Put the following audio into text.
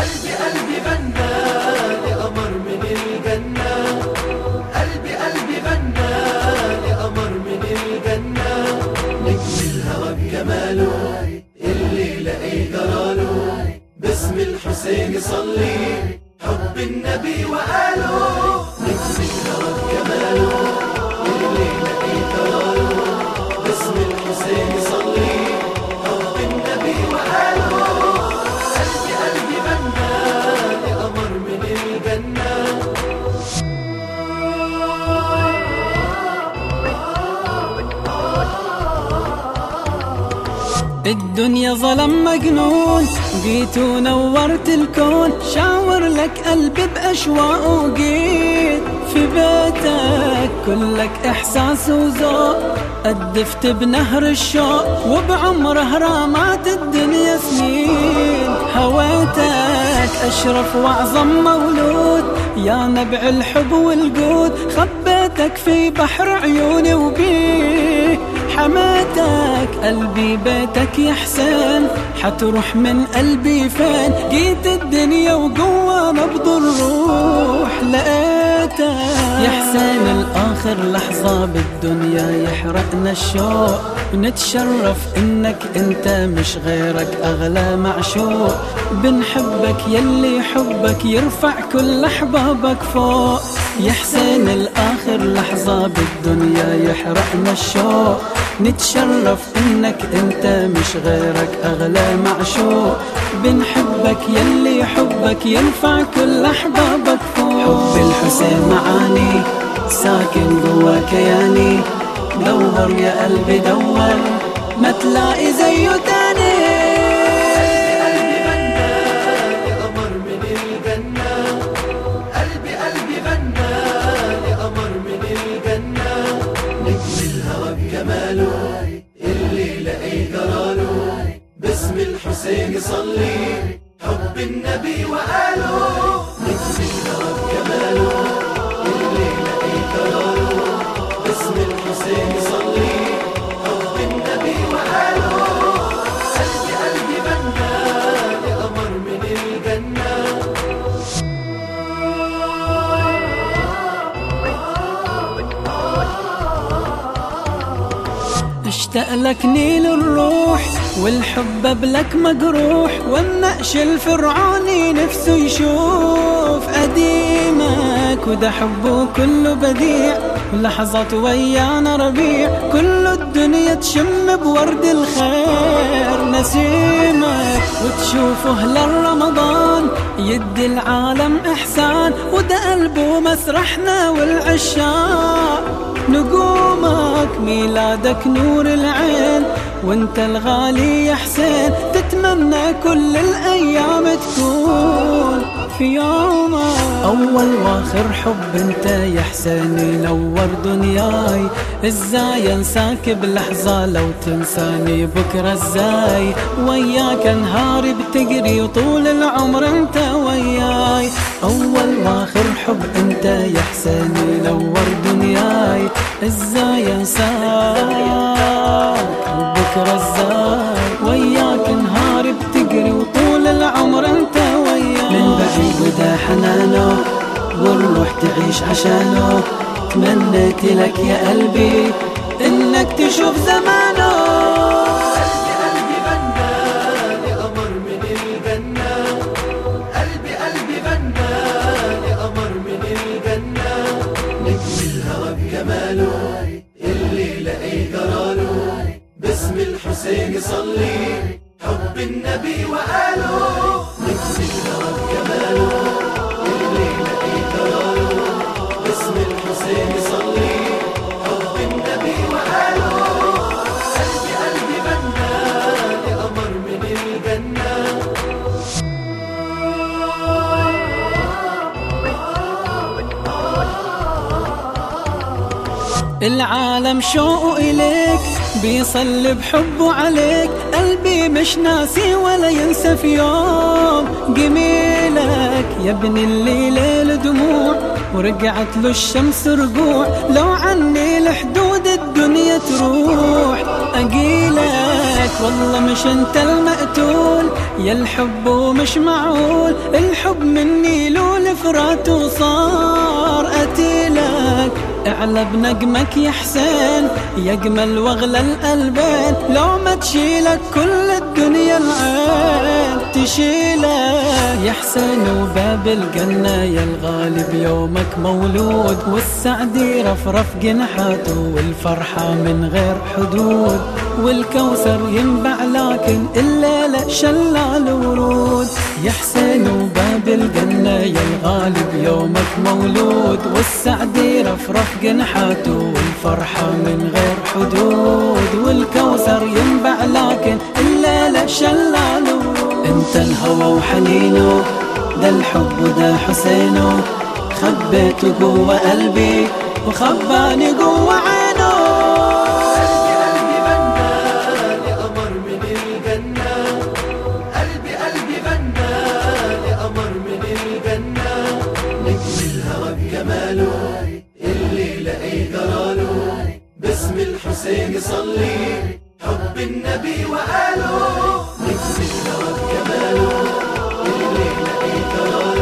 قلبي قلبي غنى لقمر من الجنة قلبي قلبي غنى لقمر من الجنة نجم الهوى بجماله اللي لقي جراله باسم الحسين صلي حب النبي وقاله نجم الهوى بجماله اللي لقي جراله باسم الحسين صلي حب النبي وقاله قلبي قلبي غنى لقمر من الجنة الدنيا ظلم مجنون جيت ونورت الكون شاور لك قلبي بأشواق وجيت في بيتك كلك إحساس وذوق قدفت بنهر الشوق وبعمره رامات الدنيا سنين هويتك أشرف وأعظم مولود يا نبع الحب والجود خبيتك في بحر عيوني وبيه حماتك قلبي بيتك يا حسين حتروح من قلبي فين جيت الدنيا وجوا نبض الروح لقيتك يا حسين الآخر لحظة بالدنيا يحرقنا الشوق نتشرف انك انت مش غيرك اغلى معشوق بنحبك يلي حبك يرفع كل احبابك فوق يا حسين الاخر لحظة بالدنيا يحرقنا الشوق نتشرف انك انت مش غيرك اغلى معشوق بنحبك يلي حبك ينفع كل احبابك فوق حب الحسين معاني ساكن جوا كياني دور يا قلبي دور ما تلاقي زيه تاني قلبي غنى لقمر من الجنة قلبي قلبي غنى لقمر من الجنة نجم الهوى بجماله اللي لقي جراله باسم الحسين صلي حب النبي وقاله نجم الهوى بجماله اللي لقي جراله باسم الحسين صلي حب النبي وقاله قلبي قلبي غنى لقمر من الجنة اشتاق لك نيل الروح والحب بلك مجروح والنقش الفرعوني نفسه يشوف قديمك وده حبه كله بديع لحظات ويانا ربيع كل الدنيا تشم بورد الخير نسيمك وتشوفه هلال رمضان يدي العالم إحسان وده قلبه مسرحنا والعشاق نجومك ميلادك نور العين وانت الغالي يا حسين تتمنى كل الايام تكون في يومك اول واخر حب انت يا حسين ينور دنياي ازاي انساك بلحظة لو تنساني بكرة ازاي وياك انهاري بتجري وطول العمر انت وياي اول واخر حب انت يا حسين ينور دنياي ازاي انساك وبكرة ازاي وياك نهاري بتجري وطول العمر انت وياي من بعيد وده حنانه والروح تعيش عشانه تمنيت لك يا قلبي انك تشوف زمانه قلبي قلبي غنى لقمر من الجنة قلبي قلبي غنى لقمر من الجنة نجم الهوى بجماله اللي لقي جراله باسم الحسين صلي حب النبي وقاله نجم الهوى بجماله اللي لقي جراله باسم الحسين صلي حب النبي وقاله قلبي قلبي غنى لقمر من الجنة العالم شوقه إليك بيصلي بحبه عليك قلبي مش ناسي ولا ينسى في يوم جميلك يا ابن الليل دموع ورجعت له الشمس رجوع لو عني لحدود الدنيا تروح أجيلك عليك والله مش انت المقتول يا الحب ومش معقول الحب مني له الفرات وصار قتيلك اعلى بنجمك يا حسين يا اجمل واغلى القلبين لو ما تشيلك كل الدنيا العين تشيلك يا حسين وباب الجنة يا الغالب يومك مولود والسعد يرفرف جنحاته والفرحة من غير حدود والكوثر ينبع لكن الليلة شلال ورود يا حسين وباب الجنة يا الغالب يومك مولود والسعد يرفرف جنحاته والفرحة من غير حدود والكوثر ينبع لكن الليلة شلال ورود انت الهوى وحنينه ده الحب وده حسينه خبيته جوا قلبي وخباني جوا عينه قلبي قلبي غنى لقمر من الجنة قلبي قلبي غنى لقمر من الجنة نجم الهوى بجماله اللي لقي جراله باسم الحسين صلي حب النبي وقاله نجم الهوى بجماله اللي لقي جراله